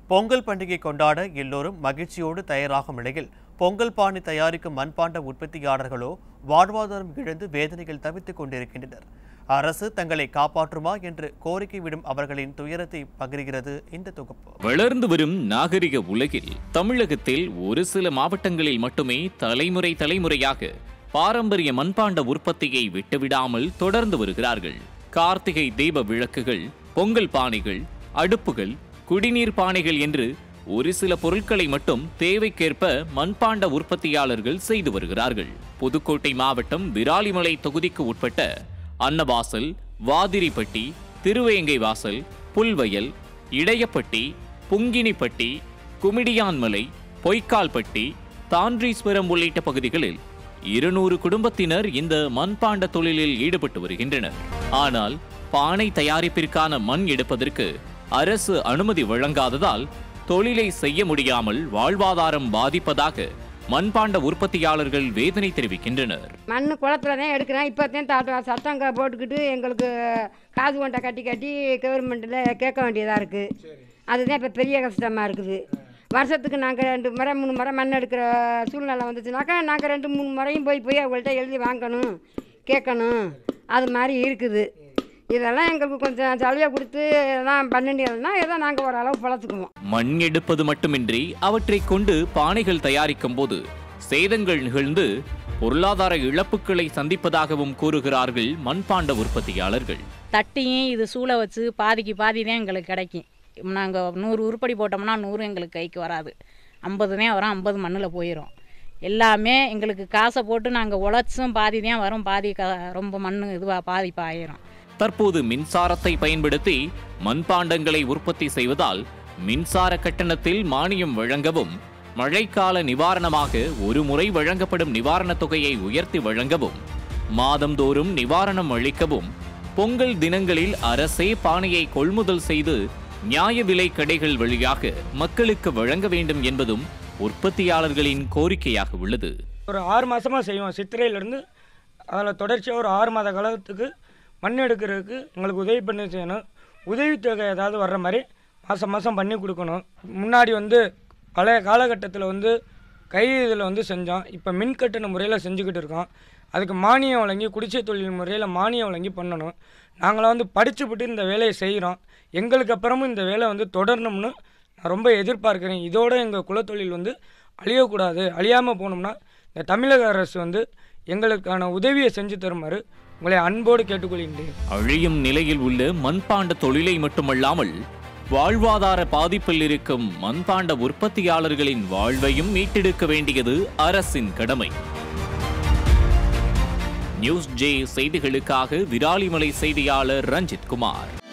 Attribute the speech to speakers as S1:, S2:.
S1: பொங்கல் பண்டிகை கொண்டாட எல்லோரும் மகிழ்ச்சியோடு தயாராகும் நிலையில் பொங்கல் பானை தயாரிக்கும் மண்பாண்ட உற்பத்தியாளர்களோ வாழ்வாதாரம் இழந்து வேதனைகள் தவித்துக் கொண்டிருக்கின்றனர் அரசு தங்களை காப்பாற்றுமா என்று கோரிக்கை விடும் அவர்களின் துயரத்தை பகிர்கிறது இந்த தொகுப்பு
S2: வளர்ந்து வரும் நாகரிக உலகில் தமிழகத்தில் ஒரு சில மாவட்டங்களில் மட்டுமே தலைமுறை தலைமுறையாக பாரம்பரிய மண்பாண்ட உற்பத்தியை விட்டுவிடாமல் தொடர்ந்து வருகிறார்கள் கார்த்திகை தீப விளக்குகள் பொங்கல் பானைகள் அடுப்புகள் குடிநீர் பானைகள் என்று ஒரு சில பொருட்களை மட்டும் தேவைக்கேற்ப மண்பாண்ட உற்பத்தியாளர்கள் செய்து வருகிறார்கள் புதுக்கோட்டை மாவட்டம் விராலிமலை தொகுதிக்கு உட்பட்ட அன்னவாசல் வாதிரிப்பட்டி திருவேங்கை வாசல் புல்வயல் இடையப்பட்டி புங்கினிப்பட்டி குமிடியான்மலை பொய்க்கால்பட்டி தான்றீஸ்வரம் உள்ளிட்ட பகுதிகளில் இருநூறு குடும்பத்தினர் இந்த மண்பாண்ட தொழிலில் ஈடுபட்டு வருகின்றனர் ஆனால் பானை தயாரிப்பிற்கான மண் எடுப்பதற்கு அரசு அனுமதி வழங்காததால் தொழிலை செய்ய முடியாமல் வாழ்வாதாரம் பாதிப்பதாக மண்பாண்ட உற்பத்தியாளர்கள் வேதனை தெரிவிக்கின்றனர்
S3: மண் குளத்துல தான் எடுக்கிறேன் இப்போ தான் தாட்ட சத்தம் க- போட்டுக்கிட்டு எங்களுக்கு காசு கொண்டை கட்டி கட்டி கவர்மெண்ட்டில் கேட்க வேண்டியதாக இருக்குது அதுதான் இப்போ பெரிய கஷ்டமாக இருக்குது வருஷத்துக்கு நாங்கள் ரெண்டு முறை மூணு முறை மண் எடுக்கிற சூழ்நிலை வந்துச்சுனாக்கா நாங்கள் ரெண்டு மூணு முறையும் போய் போய் அவங்கள்ட்ட எழுதி வாங்கணும் கேட்கணும் அது மாதிரி இருக்குது இதெல்லாம் எங்களுக்கு கொஞ்சம் சலுகை கொடுத்து எல்லாம் பண்ணிட்டீங்கன்னா ஏதோ நாங்கள் ஓரளவு பிழைச்சிக்குவோம்
S2: மண் எடுப்பது மட்டுமின்றி அவற்றை கொண்டு பானைகள் தயாரிக்கும் போது சேதங்கள் நிகழ்ந்து பொருளாதார இழப்புகளை சந்திப்பதாகவும் கூறுகிறார்கள் மண்பாண்ட உற்பத்தியாளர்கள்
S4: தட்டியும் இது சூளை வச்சு பாதிக்கு பாதி தான் எங்களுக்கு கிடைக்கும் நாங்கள் நூறு உருப்படி போட்டோம்னா நூறு எங்களுக்கு கைக்கு வராது ஐம்பது தான் வரும் ஐம்பது மண்ணில் போயிடும் எல்லாமே எங்களுக்கு காசை போட்டு நாங்கள் உழைச்சும் பாதி தான் வரும் பாதி க ரொம்ப மண் இதுவாக பாதிப்பு ஆயிரும்
S2: தற்போது மின்சாரத்தை பயன்படுத்தி மண்பாண்டங்களை உற்பத்தி செய்வதால் மின்சார கட்டணத்தில் மானியம் வழங்கவும் மழைக்கால நிவாரணமாக ஒரு முறை வழங்கப்படும் நிவாரணத் தொகையை உயர்த்தி வழங்கவும் மாதந்தோறும் நிவாரணம் அளிக்கவும் பொங்கல் தினங்களில் அரசே பானையை கொள்முதல் செய்து நியாய விலை கடைகள் வழியாக மக்களுக்கு வழங்க வேண்டும் என்பதும் உற்பத்தியாளர்களின் கோரிக்கையாக உள்ளது
S5: ஒரு ஆறு மாதமாக செய்வோம் சித்திரையிலேருந்து அதில் தொடர்ச்சியாக ஒரு ஆறு மாத காலத்துக்கு மண் எடுக்கிறதுக்கு எங்களுக்கு உதவி பண்ணி செய்யணும் உதவித்தொகை ஏதாவது வர்ற மாதிரி மாதம் மாதம் பண்ணி கொடுக்கணும் முன்னாடி வந்து பழைய காலகட்டத்தில் வந்து கை இதில் வந்து செஞ்சோம் இப்போ மின் கட்டண முறையில் செஞ்சுக்கிட்டு இருக்கோம் அதுக்கு மானியம் வழங்கி குடிசை தொழில் முறையில் மானியம் வழங்கி பண்ணணும் நாங்களாம் வந்து படிச்சுப்புட்டு இந்த வேலையை செய்கிறோம் எங்களுக்கு அப்புறமும் இந்த வேலை வந்து தொடரணும்னு நான் ரொம்ப எதிர்பார்க்குறேன் இதோட எங்கள் குலத்தொழில் வந்து அழியக்கூடாது அழியாமல் போனோம்னா இந்த தமிழக அரசு வந்து எங்களுக்கான உதவியை செஞ்சு தருமாறு உங்களை அன்போடு கேட்டுக்கொள்கின்றேன்
S2: அழியும் நிலையில் உள்ள மண்பாண்ட தொழிலை மட்டுமல்லாமல் வாழ்வாதார பாதிப்பில் இருக்கும் மண்பாண்ட உற்பத்தியாளர்களின் வாழ்வையும் மீட்டெடுக்க வேண்டியது அரசின் கடமை நியூஸ் ஜே செய்திகளுக்காக விராலிமலை செய்தியாளர் ரஞ்சித் குமார்